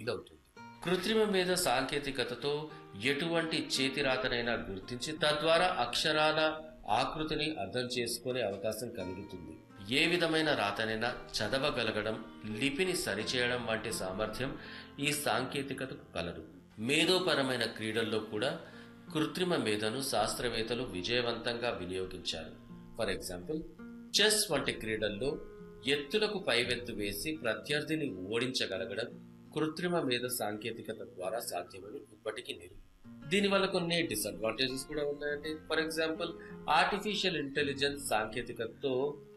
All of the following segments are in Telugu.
వీలవుతుంది కృత్రిమ మీద సాంకేతికతతో ఎటువంటి చేతిరాతనైనా గుర్తించి తద్వారా అక్షరాల ఆకృతిని అర్థం చేసుకునే అవకాశం కలుగుతుంది ఏ విధమైన రాతనైనా చదవగలగడం లిపిని సరిచేయడం వంటి సామర్థ్యం ఈ సాంకేతికతకు కలదు మేధోపరమైన క్రీడల్లో కూడా కృత్రిమ మేధను శాస్త్రవేత్తలు విజయవంతంగా వినియోగించారు ఫర్ ఎగ్జాంపుల్ చెస్ వంటి క్రీడల్లో ఎత్తులకు పైవెత్తు వేసి ప్రత్యర్థిని ఓడించగలగడం కృత్రిమ మేధ సాంకేతికత ద్వారా సాధ్యమని ఇప్పటికీ నిరు దీనివల్ల కొన్ని డిసడ్వాంటేజెస్ కూడా ఉన్నాయండి ఫర్ ఎగ్జాంపుల్ ఆర్టిఫిషియల్ ఇంటెలిజెన్స్ సాంకేతికతతో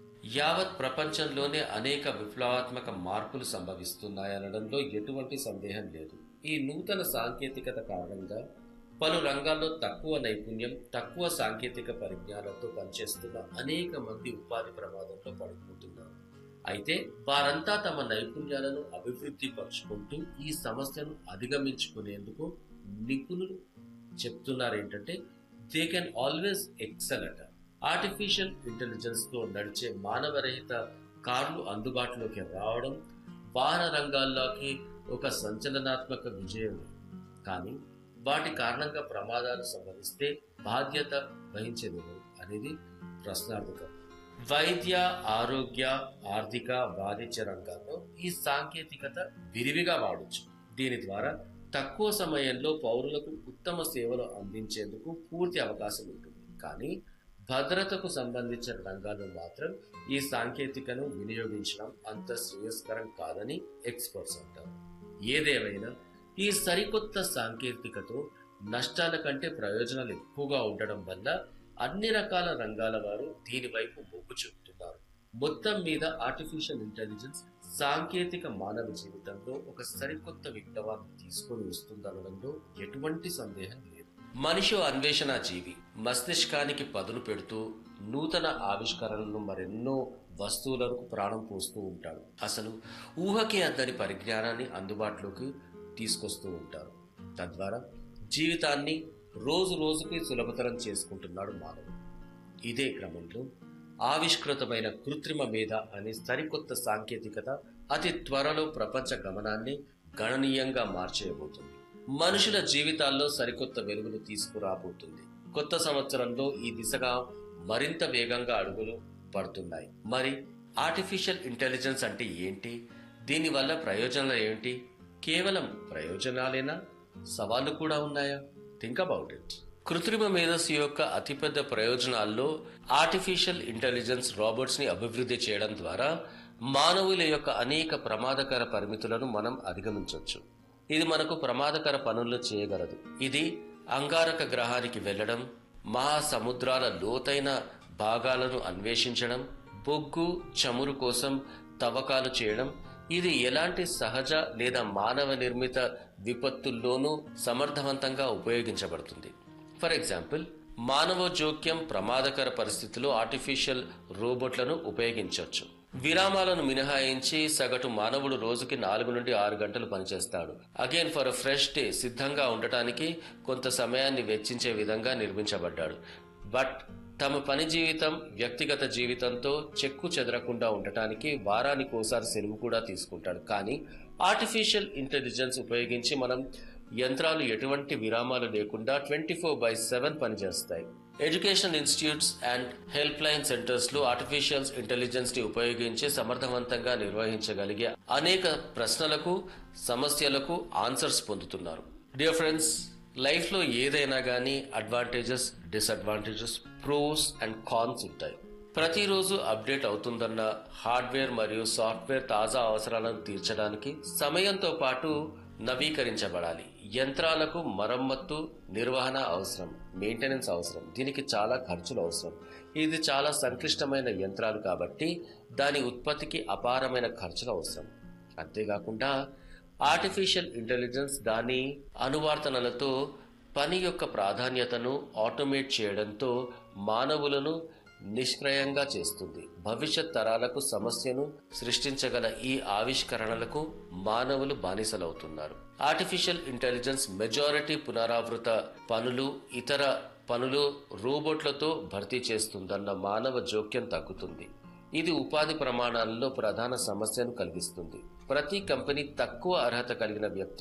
యావత్ ప్రపంచంలోనే అనేక విప్లవాత్మక మార్పులు సంభవిస్తున్నాయనడంలో ఎటువంటి సందేహం లేదు ఈ నూతన సాంకేతికత కారణంగా పలు రంగాల్లో తక్కువ నైపుణ్యం తక్కువ సాంకేతిక పరిజ్ఞానంతో పనిచేస్తున్న అనేక మంది ఉపాధి ప్రమాదంలో పడిపోతున్నారు అయితే వారంతా తమ నైపుణ్యాలను అభివృద్ధి పరుచుకుంటూ ఈ సమస్యను అధిగమించుకునేందుకు నిపుణులు చెప్తున్నారు ఏంటంటే దే కెన్ ఆల్వేస్ ఎక్సల్ అట ఆర్టిఫిషియల్ ఇంటెలిజెన్స్ తో నడిచే మానవరహిత కార్లు అందుబాటులోకి రావడం వాహన రంగాల్లోకి ఒక సంచలనాత్మక విజయం కానీ వాటి కారణంగా ప్రమాదాలు సంభవిస్తే బాధ్యత వహించేది ఎవరు అనేది ప్రశ్నార్థకం వైద్య ఆరోగ్య ఆర్థిక వాణిజ్య రంగాల్లో ఈ సాంకేతికత విరివిగా వాడొచ్చు దీని ద్వారా తక్కువ సమయంలో పౌరులకు ఉత్తమ సేవలు అందించేందుకు పూర్తి అవకాశం ఉంటుంది కానీ భద్రతకు సంబంధించిన రంగాల్లో మాత్రం ఈ సాంకేతికను వినియోగించడం అంత శ్రేయస్కరం కాదని ఎక్స్పర్ట్స్ అంటారు ఏదేమైనా ఈ సరికొత్త సాంకేతికతో నష్టాల కంటే ప్రయోజనాలు ఎక్కువగా ఉండడం వల్ల అన్ని రకాల రంగాల వారు దీనివైపు మొగ్గు చూపుతున్నారు మొత్తం మీద ఆర్టిఫిషియల్ ఇంటెలిజెన్స్ సాంకేతిక మానవ జీవితంలో ఒక సరికొత్త విప్లవాన్ని తీసుకొని వస్తుందనడంలో ఎటువంటి సందేహం లేదు మనిషి అన్వేషణ జీవి మస్తిష్కానికి పదును పెడుతూ నూతన ఆవిష్కరణలను మరెన్నో వస్తువులకు ప్రాణం పోస్తూ ఉంటాడు అసలు ఊహకి అందని పరిజ్ఞానాన్ని అందుబాటులోకి తీసుకొస్తూ ఉంటారు తద్వారా జీవితాన్ని రోజు రోజుకి సులభతరం చేసుకుంటున్నాడు మానవుడు ఇదే క్రమంలో ఆవిష్కృతమైన కృత్రిమ మేధ అనే సరికొత్త సాంకేతికత అతి త్వరలో ప్రపంచ గమనాన్ని గణనీయంగా మార్చేయబోతుంది మనుషుల జీవితాల్లో సరికొత్త వెలుగులు తీసుకురాబోతుంది కొత్త సంవత్సరంలో ఈ దిశగా మరింత వేగంగా అడుగులు పడుతున్నాయి మరి ఆర్టిఫిషియల్ ఇంటెలిజెన్స్ అంటే ఏంటి దీనివల్ల ప్రయోజనాలు ఏంటి కేవలం ప్రయోజనాలేనా సవాళ్లు కూడా ఉన్నాయా థింక్ అబౌట్ ఇట్ కృత్రిమ మేధస్సు యొక్క అతిపెద్ద ప్రయోజనాల్లో ఆర్టిఫిషియల్ ఇంటెలిజెన్స్ రాబోట్స్ ని అభివృద్ధి చేయడం ద్వారా మానవుల యొక్క అనేక ప్రమాదకర పరిమితులను మనం అధిగమించవచ్చు ఇది మనకు ప్రమాదకర పనులను చేయగలదు ఇది అంగారక గ్రహానికి వెళ్ళడం మహాసముద్రాల లోతైన భాగాలను అన్వేషించడం బొగ్గు చమురు కోసం తవ్వకాలు చేయడం ఇది ఎలాంటి సహజ లేదా మానవ నిర్మిత విపత్తుల్లోనూ సమర్థవంతంగా ఉపయోగించబడుతుంది ఫర్ ఎగ్జాంపుల్ మానవ జోక్యం ప్రమాదకర పరిస్థితిలో ఆర్టిఫిషియల్ రోబోట్లను ఉపయోగించవచ్చు విరామాలను మినహాయించి సగటు మానవుడు రోజుకి నాలుగు నుండి ఆరు గంటలు పనిచేస్తాడు again for a fresh day సిద్ధంగా ఉండటానికి కొంత సమయాన్ని వెచ్చించే విధంగా నిర్మించబడ్డాడు బట్ తమ పని జీవితం వ్యక్తిగత జీవితంతో చెక్కు చెదరకుండా ఉండటానికి వారానికి ఓసారి సెలవు కూడా తీసుకుంటాడు కానీ ఆర్టిఫిషియల్ ఇంటెలిజెన్స్ ఉపయోగించి మనం యంత్రాలు ఎటువంటి విరామాలు లేకుండా ట్వంటీ ఫోర్ బై సెవెన్ పనిచేస్తాయి education institutes and helpline centres లో ఆర్టిఫిషియల్ ఇంటెలిజెన్స్ ని ఉపయోగించి సమర్థవంతంగా నిర్వహించగలిగే అనేక ప్రశ్నలకు సమస్యలకు ఆన్సర్స్ పొందుతున్నారు డియర్ ఫ్రెండ్స్ లైఫ్ లో ఏదైనా కానీ advantages disadvantages pros and cons ఉంటాయి ప్రతిరోజు అప్డేట్ అవుతుందన్న హార్డ్వేర్ మరియు సాఫ్ట్వేర్ తాజా అవసరాలను తీర్చడానికి సమయంతో పాటు నవీకరించబడాలి యంత్రాలకు మరమ్మత్తు నిర్వహణ అవసరం మెయింటెనెన్స్ అవసరం దీనికి చాలా ఖర్చులు అవసరం ఇది చాలా సంక్లిష్టమైన యంత్రాలు కాబట్టి దాని ఉత్పత్తికి అపారమైన ఖర్చులు అవసరం అంతేకాకుండా ఆర్టిఫిషియల్ ఇంటెలిజెన్స్ దాని అనువర్తనలతో పని యొక్క ప్రాధాన్యతను ఆటోమేట్ చేయడంతో మానవులను నిష్క్రయంగా చేస్తుంది భవిష్యత్ తరాలకు సమస్యను సృష్టించగల ఈ ఆవిష్కరణలకు మానవులు బానిసలవుతున్నారు ఆర్టిఫిషియల్ ఇంటెలిజెన్స్ మెజారిటీ పునరావృత పనులు ఇతర పనులు రోబోట్లతో భర్తీ చేస్తుందన్న మానవ జోక్యం తగ్గుతుంది ఇది ఉపాధి ప్రమాణాలలో ప్రధాన సమస్యను కలిగిస్తుంది ప్రతి కంపెనీ తక్కువ అర్హత కలిగిన వ్యక్తులు